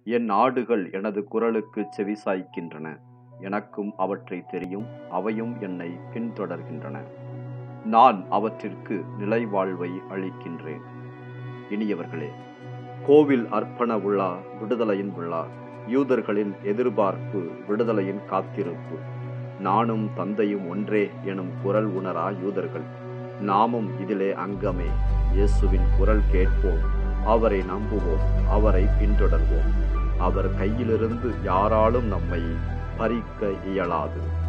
என் ஆடுகள் எனது குரலுக்கு செவிசாய்க்கின்றன எனக்கும் அவற்றை தெரியும் அவையும் என்னை பின்தொடர்கின்றன நான் அவற்றிற்கு நிலைவாழ்வை அளிக்கின்றேன் இனியவர்களே கோவில் அர்ப்பண விழா விடுதலையின் விழா யூதர்களின் எதிர்பார்ப்பு விடுதலையின் காத்திருப்பு நானும் தந்தையும் ஒன்றே எனும் குரல் உணரா யூதர்கள் நாமும் இதிலே அங்கமே இயேசுவின் குரல் கேட்போம் அவரை நம்புவோம் அவரை பின்தொடர்வோம் அவர் கையிலிருந்து யாராலும் நம்மை பறிக்க இயலாது